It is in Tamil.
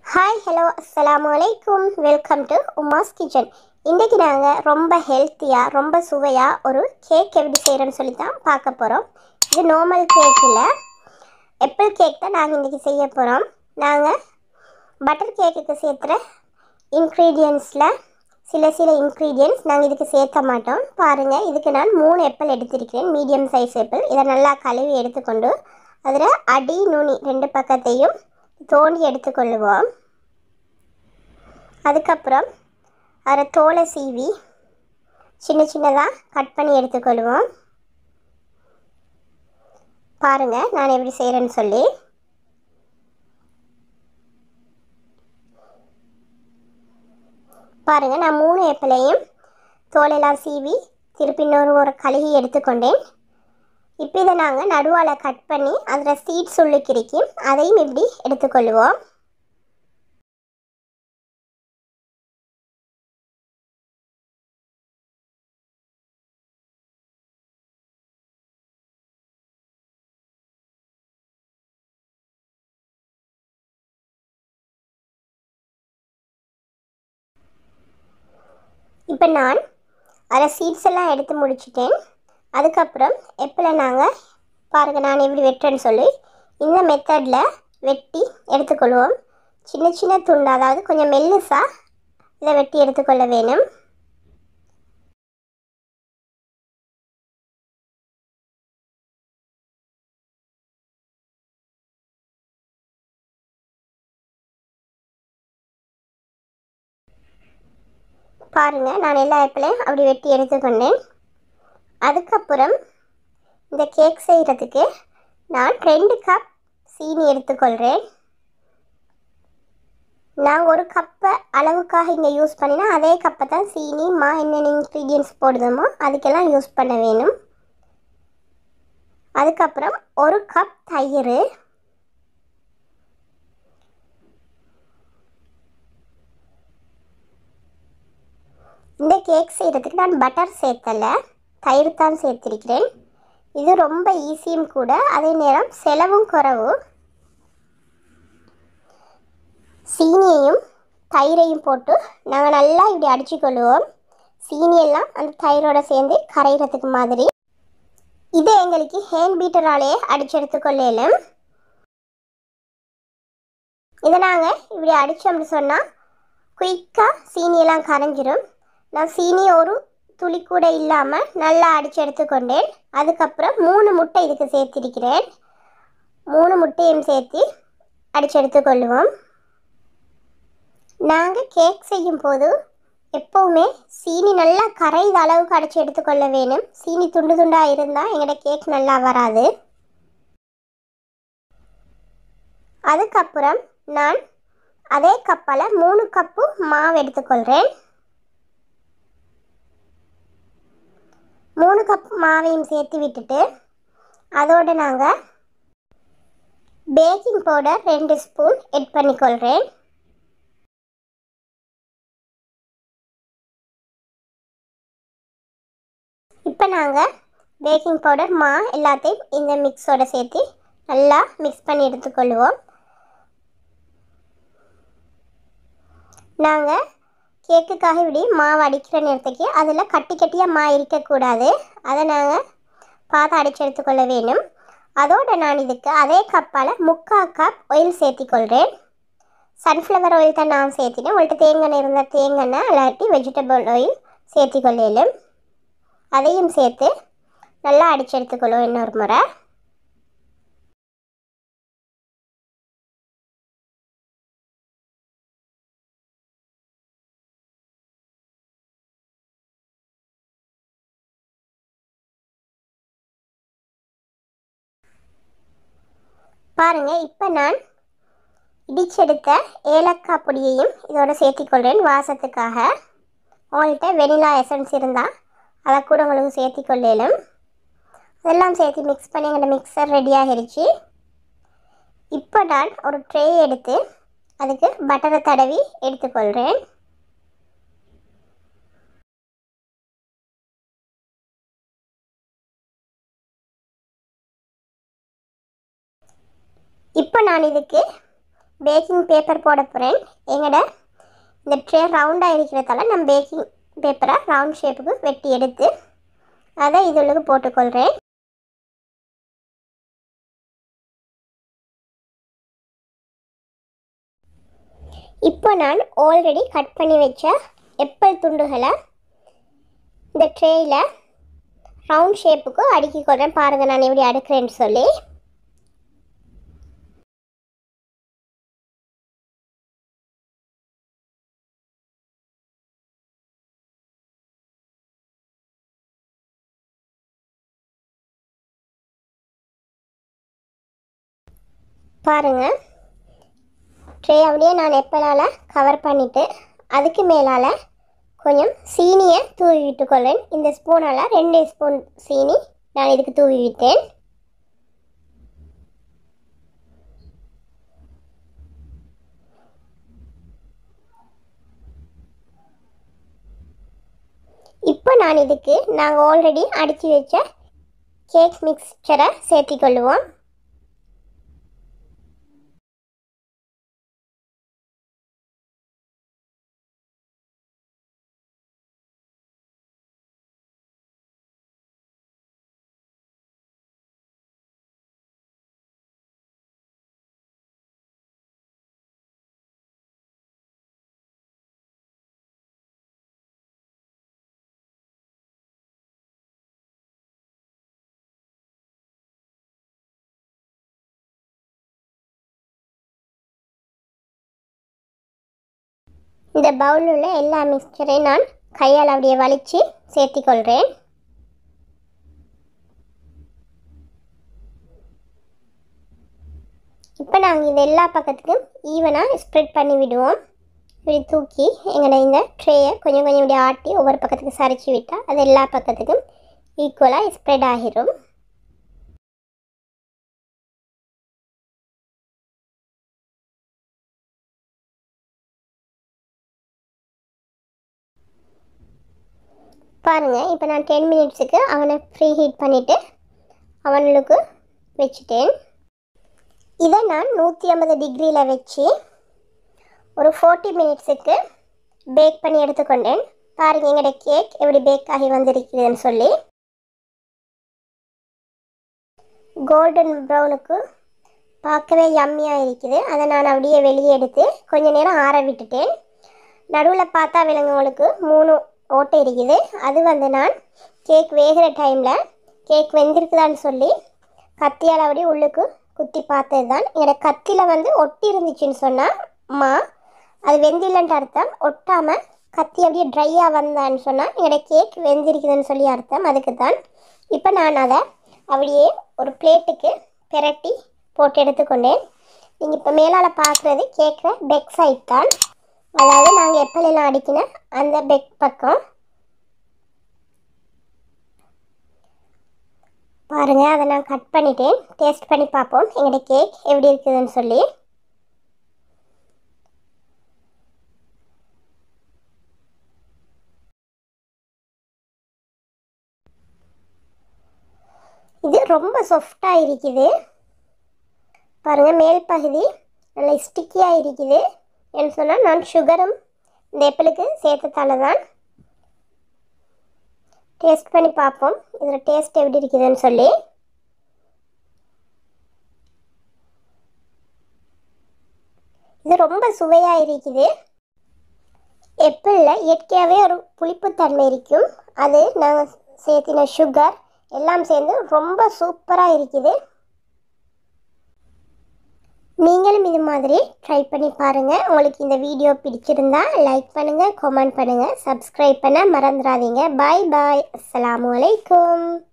ஹாய் ஹலோ அஸ்ஸலாமு அலைக்கும் வெல்கம் டு உமாஸ் கிச்சன் இன்றைக்கி நாங்கள் ரொம்ப ஹெல்த்தியாக ரொம்ப சுவையாக ஒரு கேக் எப்படி செய்கிறோன்னு சொல்லி தான் பார்க்க போகிறோம் இது நார்மல் கேக் இல்லை எப்பிள் கேக் தான் நாங்கள் இன்றைக்கி செய்ய போகிறோம் நாங்கள் பட்டர் கேக்குக்கு சேர்த்துற இன்க்ரீடியன்ஸில் சில சில இன்க்ரீடியன்ஸ் நாங்கள் இதுக்கு சேர்த்த மாட்டோம் பாருங்கள் இதுக்கு நான் மூணு எப்பிள் எடுத்திருக்கிறேன் மீடியம் சைஸ் எப்பிள் இதை நல்லா கழுவி எடுத்துக்கொண்டு அதில் அடி நுனி ரெண்டு பக்கத்தையும் தோண்டி எடுத்துக்கொள்ளுவோம் அதுக்கப்புறம் அதை தோலை சீவி சின்ன சின்னதாக கட் பண்ணி எடுத்துக்கொள்வோம் பாருங்கள் நான் எப்படி செய்கிறேன்னு சொல்லி பாருங்கள் நான் மூணு ஏப்பிலையும் தோலெல்லாம் சீவி திருப்பி இன்னொரு ஒரு கழுகி எடுத்துக்கொண்டேன் இப்போ இதை நாங்கள் நடுவால் கட் பண்ணி அதில் சீட்ஸ் உள்ளுக்கிருக்கி அதையும் இப்படி எடுத்துக்கொள்வோம் இப்போ நான் அதில் சீட்ஸ் எல்லாம் எடுத்து முடிச்சிட்டேன் அதுக்கப்புறம் எப்பில் நாங்கள் பாருங்கள் நான் எப்படி வெட்டுறேன்னு சொல்லி இந்த மெத்தடில் வெட்டி எடுத்துக்கொள்வோம் சின்ன சின்ன துண்டு அதாவது கொஞ்சம் மெல்லுசாக இதை வெட்டி எடுத்துக்கொள்ள வேணும் பாருங்கள் நான் எல்லா ஆப்பிளையும் அப்படி வெட்டி எடுத்துக்கொண்டேன் அதுக்கப்புறம் இந்த கேக் செய்கிறதுக்கு நான் ரெண்டு கப் சீனி எடுத்துக்கொள்கிறேன் நான் ஒரு கப்பை அளவுக்காக இங்கே யூஸ் பண்ணினா அதே கப்பை தான் சீனி மா என்னென்ன இன்க்ரீடியன்ஸ் போடுதோமோ அதுக்கெல்லாம் யூஸ் பண்ண வேணும் அதுக்கப்புறம் ஒரு கப் தயிர் இந்த கேக் செய்கிறதுக்கு நான் பட்டர் சேர்த்தலை தயிர் தான் சேர்த்திருக்கிறேன் இது ரொம்ப ஈஸியும் கூட அதே நேரம் செலவும் குறவு சீனியையும் தயிரையும் போட்டு நாங்கள் நல்லா இப்படி அடிச்சுக்கொள்வோம் சீனியெல்லாம் அந்த தயிரோட சேர்ந்து கரைகிறதுக்கு மாதிரி இதை எங்களுக்கு ஹேண்ட் பீட்டராலேயே அடிச்சு எடுத்துக்கொள்ளலும் இதை நாங்கள் இப்படி அடித்தோம்னு சொன்னால் குயிக்காக சீனியெல்லாம் கரைஞ்சிரும் நான் சீனி ஒரு துளி கூட இல்லாமல் நல்லா அடித்து எடுத்துக்கொண்டேன் அதுக்கப்புறம் மூணு முட்டை இதுக்கு சேர்த்திருக்கிறேன் மூணு முட்டையும் சேர்த்து அடித்து எடுத்துக்கொள்வோம் நாங்கள் கேக் செய்யும் போது எப்போவுமே சீனி நல்லா கரைந்த அளவுக்கு அடித்து எடுத்துக்கொள்ள வேணும் சீனி துண்டு துண்டாக இருந்தால் எங்களோட கேக் நல்லா வராது அதுக்கப்புறம் நான் அதே கப்பால் மூணு கப்பு மாவு எடுத்துக்கொள்கிறேன் மூணு கப் மாவையும் சேர்த்து விட்டுட்டு அதோடு நாங்கள் பேக்கிங் பவுடர் ரெண்டு ஸ்பூன் எட் பண்ணிக்கொள்கிறேன் இப்போ நாங்கள் பேக்கிங் பவுடர் மா எல்லாத்தையும் இந்த மிக்ஸோட சேர்த்து நல்லா மிக்ஸ் பண்ணி எடுத்துக்கொள்வோம் நாங்கள் கேக்குக்காக இப்படி மாவு அடிக்கிற நேரத்துக்கு அதில் கட்டி கட்டியாக மா இருக்கக்கூடாது அதை நாங்கள் பார்த்து அடித்து எடுத்துக்கொள்ள வேணும் அதோடு நான் இதுக்கு அதே கப்பால் முக்கால் கப் ஆயில் சேர்த்திக்கொள்கிறேன் சன்ஃப்ளவர் ஆயில் தான் நான் சேர்த்தினேன் உங்கள்கிட்ட தேங்காய் இருந்தால் தேங்காய் இல்லாட்டி வெஜிடபிள் ஆயில் சேர்த்திக்கொள்ளலும் அதையும் சேர்த்து நல்லா அடித்து எடுத்துக்கொள்ளும் இன்னொரு முறை பாருங்கள் இப்போ நான் இடிச்செடுத்த ஏலக்காய் பொடியையும் இதோட சேர்த்திக்கொள்கிறேன் வாசத்துக்காக உங்கள்கிட்ட வெனிலா எசன்ஸ் இருந்தால் அதை கூட உங்களுக்கு சேர்த்திக்கொள்ளலும் அதெல்லாம் சேர்த்து மிக்ஸ் பண்ணி எங்களோட மிக்சர் ரெடி ஆகிருச்சு இப்போ நான் ஒரு ட்ரே எடுத்து அதுக்கு பட்டரை தடவி எடுத்துக்கொள்கிறேன் இப்போ நான் இதுக்கு பேக்கிங் பேப்பர் போட போகிறேன் எங்களோட இந்த ட்ரே ரவுண்டாக இருக்கிறதால நான் பேக்கிங் பேப்பரை ரவுண்ட் ஷேப்புக்கு வெட்டி எடுத்து அதை இதுளுக்கு போட்டுக்கொள்கிறேன் இப்போ நான் ஆல்ரெடி கட் பண்ணி வச்ச எப்பல் துண்டுகளை இந்த ட்ரேயில் ரவுண்ட் ஷேப்புக்கு அடுக்கி கொள்கிறேன் பாருங்கள் நான் எப்படி அடுக்கிறேன்னு சொல்லி பாருங்கள் ட்ரே அப்படியே நான் எப்பலால் கவர் பண்ணிவிட்டு அதுக்கு மேலால் கொஞ்சம் சீனியை தூவி விட்டுக்கொள்கிறேன் இந்த ஸ்பூனால் ரெண்டு ஸ்பூன் சீனி நான் இதுக்கு தூவி விட்டேன் இப்போ நான் இதுக்கு நாங்கள் ஆல்ரெடி அடித்து வச்ச கேக் மிக்சரை சேர்த்திக்கொள்ளுவோம் இந்த பவுலில் உள்ள எல்லா மிக்சரையும் நான் கையால் அப்படியே வலித்து சேர்த்திக்கொள்கிறேன் இப்போ நாங்கள் இது எல்லா பக்கத்துக்கும் ஈவனாக ஸ்ப்ரெட் பண்ணி விடுவோம் இப்படி தூக்கி எங்களோட இந்த ட்ரேயை கொஞ்சம் கொஞ்சம் இப்படி ஆட்டி ஒவ்வொரு பக்கத்துக்கு சரிச்சு விட்டால் அது எல்லா பக்கத்துக்கும் ஈக்குவலாக ஸ்ப்ரெட் ஆகிரும் பாருங்கள் இப்போ நான் டென் மினிட்ஸுக்கு அவனை ஃப்ரீ ஹீட் பண்ணிவிட்டு அவனுக்கு வச்சுட்டேன் இதை நான் நூற்றி ஐம்பது டிகிரியில் வச்சு ஒரு ஃபோர்ட்டி மினிட்ஸுக்கு பேக் பண்ணி எடுத்துக்கொண்டேன் பாருங்கள் எங்களோட கேக் எப்படி பேக் ஆகி வந்திருக்குதுன்னு சொல்லி கோல்டன் ப்ரௌனுக்கு பார்க்கவே யம்மியாக இருக்குது அதை நான் அப்படியே வெளியே எடுத்து கொஞ்ச நேரம் ஆற விட்டுட்டேன் நடுவில் பார்த்தா விலங்குகளுக்கு மூணு ஓட்டை இருக்குது அது வந்து நான் கேக் வேகிற டைமில் கேக் வெந்திருக்குதான்னு சொல்லி கத்தியால் அப்படியே உள்ளுக்கு குத்தி பார்த்தது தான் என்னோட கத்தியில் வந்து ஒட்டி இருந்துச்சுன்னு சொன்னால் அம்மா அது வெந்தில்லைன்ட்டு அர்த்தம் ஒட்டாமல் கத்தி அப்படியே ட்ரையாக வந்தான்னு சொன்னால் என்னோட கேக் வெந்திருக்குதுன்னு சொல்லி அர்த்தம் அதுக்கு தான் இப்போ நான் அதை அப்படியே ஒரு பிளேட்டுக்கு பிரட்டி போட்டு எடுத்துக்கொண்டேன் நீங்கள் இப்போ மேலால் பார்க்குறது கேட்குற பெக் சைட் தான் அதாவது நாங்கள் எப்பலெல்லாம் அடிக்கின அந்த பெக் பக்கம் பாருங்கள் அதை நான் கட் பண்ணிட்டேன் டேஸ்ட் பண்ணி பார்ப்போம் எங்களோட கேக் எப்படி இருக்குதுன்னு சொல்லி இது ரொம்ப சாஃப்டாக இருக்குது பாருங்கள் மேல் பகுதி நல்லா ஸ்டிக்கியாக இருக்குது என்று சொன்னால் நான் சுகரும் இந்த எப்பலுக்கு சேர்த்ததால தான் டேஸ்ட் பண்ணி பார்ப்போம் இதில் டேஸ்ட் எப்படி இருக்குதுன்னு சொல்லி இது ரொம்ப சுவையாக இருக்குது எப்பிளில் இயற்கையாகவே ஒரு புளிப்புத்தன்மை இருக்கும் அது நாங்கள் சேர்த்தின சுகர் எல்லாம் சேர்ந்து ரொம்ப சூப்பராக இருக்குது நீங்களும் இது மாதிரி ட்ரை பண்ணி பாருங்கள் உங்களுக்கு இந்த வீடியோ பிடிச்சிருந்தா லைக் பண்ணுங்கள் கமெண்ட் பண்ணுங்கள் சப்ஸ்கிரைப் பண்ண மறந்துடாதீங்க பாய் பாய் அஸ்ஸலாமு அலைக்கும்